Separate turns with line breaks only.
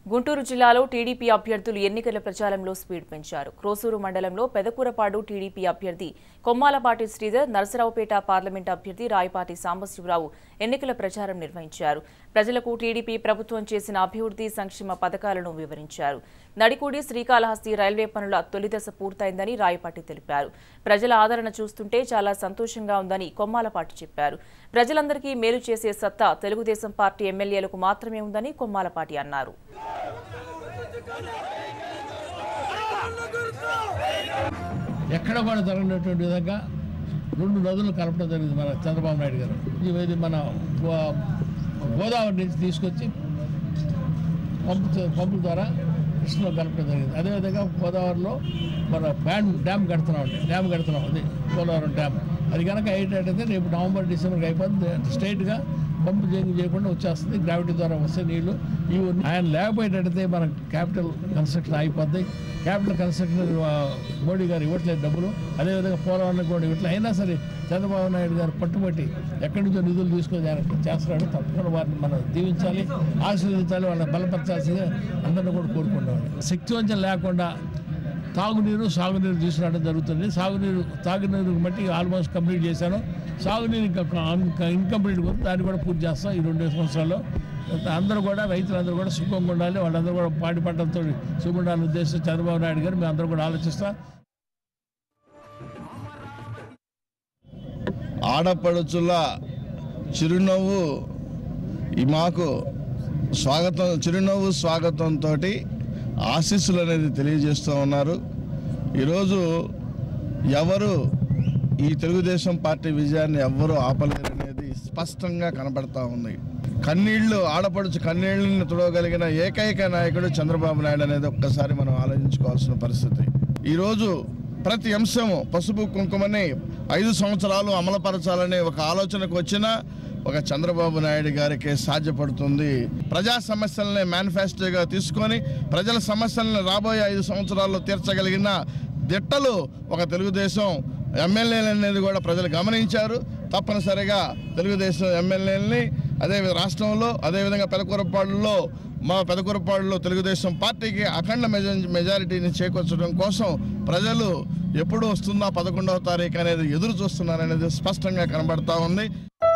గుంటూరు జిల్లాలో టీడీపీ అభ్యర్థులు ఎన్నికల ప్రచారంలో స్పీడ్ పెంచారు క్రోసూరు మండలంలో పెదకూరపాడు టీడీపీ అభ్యర్థి కొమ్మాలపాటి శ్రీధర్ నరసరావుపేట పార్లమెంట్ అభ్యర్థి రాయపాటి సాంబశివరావు ఎన్నికల ప్రచారం నిర్వహించారు ప్రజలకు టీడీపీ ప్రభుత్వం చేసిన అభివృద్ధి సంక్షేమ పథకాలను వివరించారు నడికూడి శ్రీకాళహస్తి రైల్వే పనుల తొలిదశ పూర్తయిందని రాయపాటి తెలిపారు ప్రజల ఆదరణ చూస్తుంటే చాలా సంతోషంగా ఉందని కొమ్మాలపాటి చెప్పారు ప్రజలందరికీ మేలు చేసే సత్తా తెలుగుదేశం పార్టీ ఎమ్మెల్యేలకు మాత్రమే ఉందని కొమ్మాలపాటి అన్నారు
ఎక్కడ కూడా జరగనటువంటి విధంగా రెండు నదులు కలపడం జరిగింది మన చంద్రబాబు నాయుడు గారు ఇది మన గో- గోదావరి నుంచి తీసుకొచ్చి పంపు చే- పంపుల ద్వారా కృష్ణలో కలపడం జరిగింది అదేవిధంగా గోదావరిలో మన బ్యాన్ డ్యామ్ కడుతున్నాం అండి డ్యామ్ కడుతున్నాం అది పోలవరం డ్యామ్ అది కనుక అయ్యేటట్టయితే రేపు నవంబర్ డిసెంబర్కి అయిపోతుంది స్ట్రైట్గా పంపు చేంజ్ చేయకుండా వచ్చేస్తుంది గ్రావిటీ ద్వారా వస్తే నీళ్లు ఇవి ఆయన లేకపోయేటట్టయితే మన క్యాపిటల్ కన్స్ట్రక్షన్ అయిపోద్ది క్యాపిటల్ కన్స్ట్రక్షన్ ఆ, మోడీ గారు ఇవ్వట్లేదు డబ్బులు అదేవిధంగా పోలవరం కూడా ఇవ్వట్లేదు అయినా సరే చంద్రబాబు నాయుడు గారు పట్టుబట్టి ఎక్కడి నుంచో నిధులు తీసుకొని ఆయన చేస్తున్నాడు తప్పకుండా వారిని మనం దీవించాలి ఆశీర్వదించాలి వాళ్ళని బలపరచాల్సిందే అందరిని కూడా కోరుకుంటాం శక్తివంచం లేకుండా తాగునీరు సాగునీరు తీసుకురావడం జరుగుతుంది సాగునీరు తాగునీరు బట్టి ఆల్మోస్ట్ కంప్లీట్ చేశాను సాగునీరు ఇంకా ఇంకా ఇన్కంప్లీట్ ఉంది దాన్ని కూడా పూర్తి చేస్తాం ఈ రెండు సంవత్సరాల్లో అందరూ కూడా రైతులందరూ కూడా సుఖంగా ఉండాలి వాళ్ళందరూ కూడా పాడి పంటలతో సుఖంగా ఉండాలని ఉద్దేశం చంద్రబాబు నాయుడు గారు మేము అందరూ కూడా ఆలోచిస్తాం
ఆడపడుచుల చిరునవ్వు ఈ మాకు స్వాగతం చిరునవ్వు స్వాగతంతో ఆశీస్సులు అనేది తెలియజేస్తూ ఉన్నారు ఈరోజు ఎవరు ఈ తెలుగుదేశం పార్టీ విజయాన్ని ఎవ్వరూ ఆపలేరు అనేది స్పష్టంగా కనబడతా ఉంది కన్నీళ్లు ఆడపడుచు కన్నీళ్లను తుడవగలిగిన ఏకైక నాయకుడు చంద్రబాబు నాయుడు అనేది ఒక్కసారి మనం ఆలోచించుకోవాల్సిన పరిస్థితి ఈరోజు ప్రతి అంశము పసుపు కుంకుమని ఐదు సంవత్సరాలు అమలుపరచాలనే ఒక ఆలోచనకు వచ్చిన ఒక చంద్రబాబు నాయుడు గారికి సాధ్యపడుతుంది ప్రజా సమస్యలనే మేనిఫెస్టోగా తీసుకొని ప్రజల సమస్యలను రాబోయే ఐదు సంవత్సరాల్లో తీర్చగలిగిన దిట్టలు ఒక తెలుగుదేశం ఎమ్మెల్యేలు అనేది కూడా ప్రజలు గమనించారు తప్పనిసరిగా తెలుగుదేశం ఎమ్మెల్యేలని అదే రాష్ట్రంలో అదేవిధంగా పెదకూరపాడులో మా పెదకూరపాడులో తెలుగుదేశం పార్టీకి అఖండ మెజ మెజారిటీని చేకూర్చడం కోసం ప్రజలు ఎప్పుడు వస్తుందా పదకొండవ తారీఖు అనేది ఎదురు చూస్తున్నారనేది స్పష్టంగా కనబడతా ఉంది